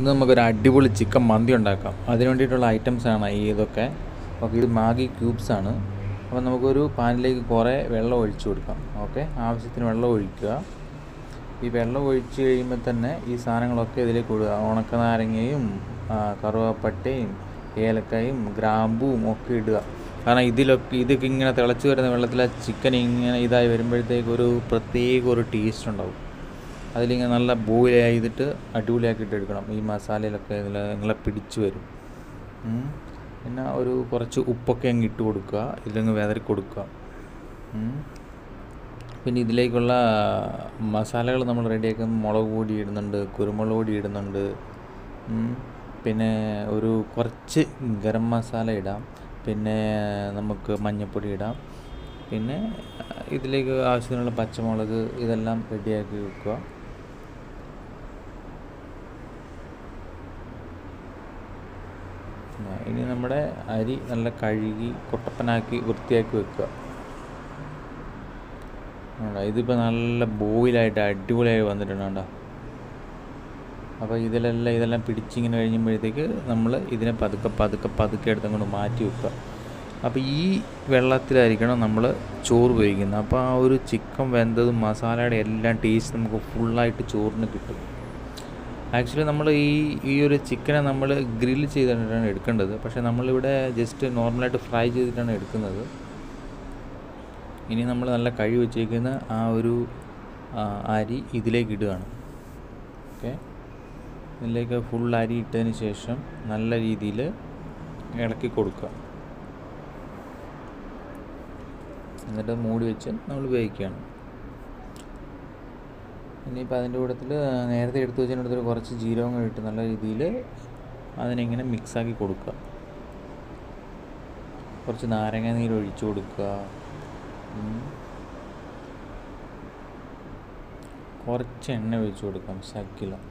ഇന്ന് നമുക്കൊരു അടിപൊളി ചിക്കൻ മന്തി ഉണ്ടാക്കാം അതിന് വേണ്ടിയിട്ടുള്ള items ആണ് ഈ ഇതൊക്കെ ഓക്കെ ഇത് മാഗി ക്യൂബ്സ് ആണ് അപ്പോൾ നമുക്കൊരു പാനിലേക്ക് കുറേ വെള്ളം ഒഴിച്ചു കൊടുക്കാം ഓക്കെ ആവശ്യത്തിന് വെള്ളം ഒഴിക്കുക ഈ വെള്ളം ഒഴിച്ച് കഴിയുമ്പോൾ തന്നെ ഈ സാധനങ്ങളൊക്കെ ഇതിലേക്ക് ഇടുക ഉണക്ക നാരങ്ങയും ആ, കറുവാപ്പട്ടയും ഏലക്കായും ഗ്രാമ്പുവും ഒക്കെ ഇടുക കാരണം ഇതിലൊക്കെ ഇതൊക്കെ ഇങ്ങനെ തിളച്ച് വരുന്ന വെള്ളത്തിൽ ആ ചിക്കൻ ഇങ്ങനെ ഇതായി വരുമ്പോഴത്തേക്ക് ഒരു പ്രത്യേക ഒരു ടേസ്റ്റ് ഉണ്ടാവും അതിലിങ്ങനെ നല്ല ബോയിൽ ചെയ്തിട്ട് അടിപൊളിയാക്കിയിട്ട് എടുക്കണം ഈ മസാലയിലൊക്കെ ഇതിൽ നിങ്ങളെ പിടിച്ചു വരും ഉം. പിന്നെ ഒരു കുറച്ച് ഉപ്പൊക്കെ അങ്ങ് ഇട്ട് കൊടുക്കുക ഇതിലങ്ങ് വെതറി കൊടുക്കുക ഉം. പിന്നെ ഇതിലേക്കുള്ള മസാലകൾ നമ്മൾ റെഡിയാക്കുന്ന മുളക് പൊടി ഇടുന്നുണ്ട് കുരുമുളക് പൊടി ഇടുന്നുണ്ട് ഉം. പിന്നെ ഒരു കുറച്ച് ഗരം മസാല ഇടാം പിന്നെ നമുക്ക് മഞ്ഞൾപ്പൊടി ഇടാം പിന്നെ ഇതിലേക്ക് ആവശ്യത്തിനുള്ള പച്ചമുളക് ഇതെല്ലാം റെഡിയാക്കി വെക്കുക ആ, ഇനി നമ്മുടെ അരി നല്ല കഴുകി കുട്ടപ്പനാക്കി വൃത്തിയാക്കി വെക്കുക ആണ്ടാ, ഇതിപ്പോൾ നല്ല ബോയിലായിട്ട് അടിപൊളിയായി വന്നിട്ടുണ്ട് കണ്ടോ അപ്പോൾ ഇതിലെല്ലാം ഇതെല്ലാം പിടിച്ചിങ്ങനെ കഴിയുമ്പോഴത്തേക്ക് നമ്മൾ ഇതിനെ പതുക്കെ പതുക്കെ പതുക്കെ എടുത്ത് അങ്ങോട്ട് മാറ്റി വെക്കുക അപ്പോൾ ഈ വെള്ളത്തിലായിരിക്കണം നമ്മൾ ചോറ് ഉപയോഗിക്കുന്നത് അപ്പോൾ ആ ഒരു ചിക്കൻ വെന്തതും മസാലയുടെ എല്ലാം ടേസ്റ്റ് നമുക്ക് ഫുള്ളായിട്ട് ചോറിന് കിട്ടും ആക്ച്വലി നമ്മൾ ഈ ഈ ഒരു ചിക്കനെ നമ്മൾ ഗ്രിൽ ചെയ്തിട്ടാണ് എടുക്കേണ്ടത് പക്ഷേ നമ്മളിവിടെ ജസ്റ്റ് നോർമലായിട്ട് ഫ്രൈ ചെയ്തിട്ടാണ് എടുക്കുന്നത് ഇനി നമ്മൾ നല്ല കഴി വെച്ചേക്കുന്ന ആ ഒരു ആ, അരി ഇതിലേക്ക് ഇടുകയാണ് ഓക്കെ ഇതിലേക്ക് ഫുൾ അരി ഇട്ടതിന് ശേഷം നല്ല രീതിയിൽ ഇളക്കി കൊടുക്കുക എന്നിട്ട് മൂടി വെച്ച് നമ്മൾ വേവിക്കുകയാണ് ഇനിയിപ്പോൾ അതിൻ്റെ കൂട്ടത്തിൽ നേരത്തെ എടുത്ത് വെച്ചതിൻ്റെ കൂട്ടത്തിൽ കുറച്ച് ജീരകം കൂടി ഇട്ട് നല്ല രീതിയിൽ അതിനിങ്ങനെ മിക്സാക്കി കൊടുക്കുക കുറച്ച് നാരങ്ങ നീര് ഒഴിച്ചു കൊടുക്കുക ഉം. കുറച്ച് എണ്ണ ഒഴിച്ചു കൊടുക്കാം ശക്കിലം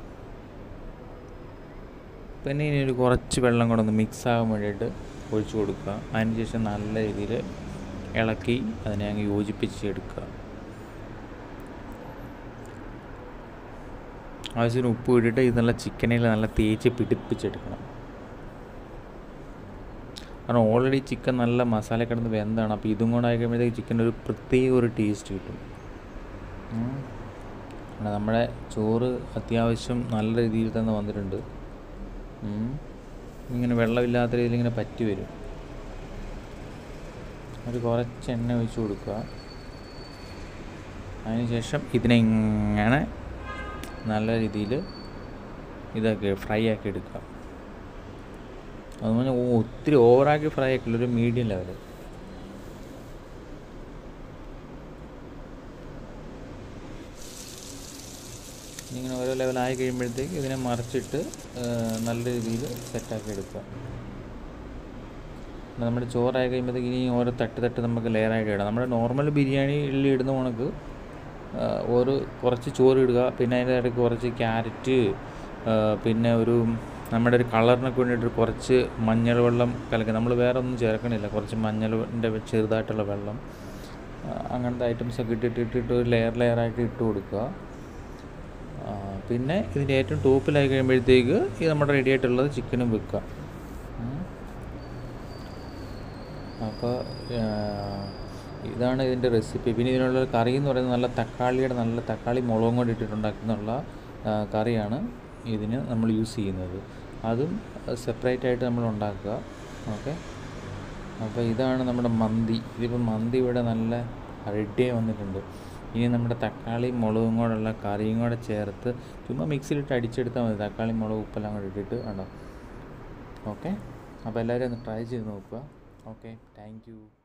പിന്നെ ഇനി ഒരു കുറച്ച് വെള്ളം കൂടെ ഒന്ന് മിക്സ് ആകാൻ വേണ്ടിയിട്ട് ഒഴിച്ചു കൊടുക്കുക അതിന് ശേഷം നല്ല രീതിയിൽ ഇളക്കി അതിനെ അങ്ങ് യോജിപ്പിച്ച് എടുക്കുക ആവശ്യത്തിന് ഉപ്പ് ഇട്ടിട്ട് ഇത് നല്ല ചിക്കനിൽ നല്ല തേച്ച് പിടിപ്പിച്ചെടുക്കണം കാരണം ഓൾറെഡി ചിക്കൻ നല്ല മസാല കിടന്ന് വെന്താണ് അപ്പോൾ ഇതും കൂടെ ആയിക്കഴിയുമ്പോഴത്തേക്ക് ചിക്കൻ ഒരു പ്രത്യേക ഒരു ടേസ്റ്റ് കിട്ടും ഉം. കാരണം നമ്മുടെ ചോറ് അത്യാവശ്യം നല്ല രീതിയിൽ തന്നെ വന്നിട്ടുണ്ട് ഉം. ഇങ്ങനെ വെള്ളമില്ലാത്ത രീതിയിൽ ഇങ്ങനെ പറ്റി വരും ഒരു കുറച്ച് എണ്ണ ഒഴിച്ച് കൊടുക്കുക അതിനുശേഷം ഇതിനെ ഇങ്ങനെ നല്ല രീതിയിൽ ഇതാക്കി ഫ്രൈ ആക്കി എടുക്കുക അതുപോലെ ഒത്തിരി ഓവറാക്കി ഫ്രൈ ആക്കില്ല ഒരു മീഡിയം ലെവൽ ഇങ്ങനെ ഓരോ ലെവലായി കഴിയുമ്പോഴത്തേക്ക് ഇതിനെ മറിച്ചിട്ട് ആ, നല്ല രീതിയിൽ സെറ്റാക്കി എടുക്കുക പിന്നെ നമ്മുടെ ചോറായി കഴിയുമ്പോഴത്തേക്ക് ഇനി ഓരോ തട്ട് തട്ട് നമുക്ക് ലെയറായിട്ട് ഇടാം നമ്മുടെ നോർമൽ ബിരിയാണിയിൽ ഇടുന്ന കണക്ക് ആ, ഒരു കുറച്ച് ചോറ് ഇടുക പിന്നെ അതിൻ്റെ ഇടയ്ക്ക് കുറച്ച് ക്യാരറ്റ് ആ, പിന്നെ ഒരു നമ്മുടെ ഒരു കളറിനൊക്കെ വേണ്ടിയിട്ട് കുറച്ച് മഞ്ഞൾ വെള്ളം കലക്കുക നമ്മൾ വേറെ ഒന്നും ചേർക്കണില്ല കുറച്ച് മഞ്ഞളിൻ്റെ ചെറുതായിട്ടുള്ള വെള്ളം ആ, അങ്ങനത്തെ ഐറ്റംസ് ഒക്കെ ഇട്ടിട്ട് ഇട്ടിട്ട് ഒരു ലെയർ ലെയറായിട്ട് ഇട്ട് കൊടുക്കുക ആ, പിന്നെ ഇതിൻ്റെ ഏറ്റവും ടോപ്പിലായി കഴിയുമ്പോഴത്തേക്ക് ഇത് നമ്മുടെ റെഡി ആയിട്ടുള്ളത് ചിക്കനും വെക്കുക ഉം. അപ്പോൾ ഇതാണ് ഇതിൻ്റെ റെസിപ്പി പിന്നെ ഇതിനുള്ള കറി എന്ന് പറയുന്നത് നല്ല തക്കാളിയുടെ നല്ല തക്കാളി മുളകും കൊണ്ട് ഇട്ടിട്ടുണ്ടാക്കുന്നുള്ള ആ, കറിയാണ് ഇതിന് നമ്മൾ യൂസ് ചെയ്യുന്നത് അതും സെപ്പറേറ്റ് ആയിട്ട് നമ്മൾ ഉണ്ടാക്കുക ഓക്കെ അപ്പോൾ ഇതാണ് നമ്മുടെ മന്തി ഇതിപ്പോൾ മന്തി ഇവിടെ നല്ല റെഡിയായി വന്നിട്ടുണ്ട് ഇനി നമ്മുടെ തക്കാളി മുളകും കൂടെയുള്ള കറിയും കൂടെ ചേർത്ത് ചുമ്മാ മിക്സിയിലിട്ട് അടിച്ചെടുത്താൽ മതി തക്കാളി മുളക് ഉപ്പെല്ലാം കൂടെ ഇട്ടിട്ട് ഉണ്ടോ ഓക്കെ അപ്പോൾ എല്ലാവരും ഒന്ന് ട്രൈ ചെയ്ത് നോക്കുക ഓക്കെ താങ്ക് യു